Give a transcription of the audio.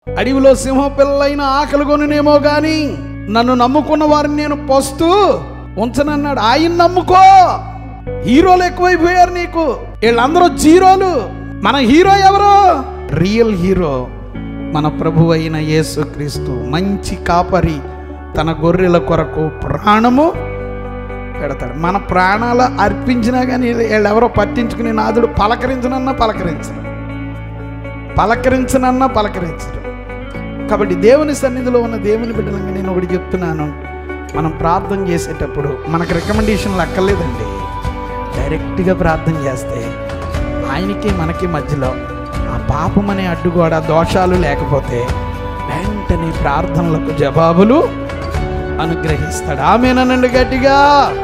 అడవిలో సింహ పిల్లలైన ఆకలి కొనునేమో గాని నన్ను నమ్ముకున్న వారిని నేను పోస్తూ ఉంచనన్నాడు ఆయన నమ్ముకో హీరోలు ఎక్కువైపోయారు నీకు వీళ్ళందరూ జీరోలు మన హీరో ఎవరు రియల్ హీరో మన ప్రభు అయిన యేసుక్రీస్తు మంచి కాపరి తన గొర్రెల కొరకు ప్రాణము పెడతాడు మన ప్రాణాలు అర్పించినా కానీ వీళ్ళు ఎవరో పట్టించుకునే నాదుడు పలకరించనన్నా పలకరించరు పలకరించనన్నా పలకరించరు కాబట్టి దేవుని సన్నిధిలో ఉన్న దేవుని బిడ్డలంగా నేను ఒకటి చెప్తున్నాను మనం ప్రార్థన చేసేటప్పుడు మనకు రికమెండేషన్లు అక్కర్లేదండి డైరెక్ట్గా ప్రార్థన చేస్తే ఆయనకి మనకి మధ్యలో ఆ పాపం అనే అడ్డుగోడ దోషాలు లేకపోతే వెంటనే ప్రార్థనలకు జవాబులు అనుగ్రహిస్తాడు ఆమెనండి గట్టిగా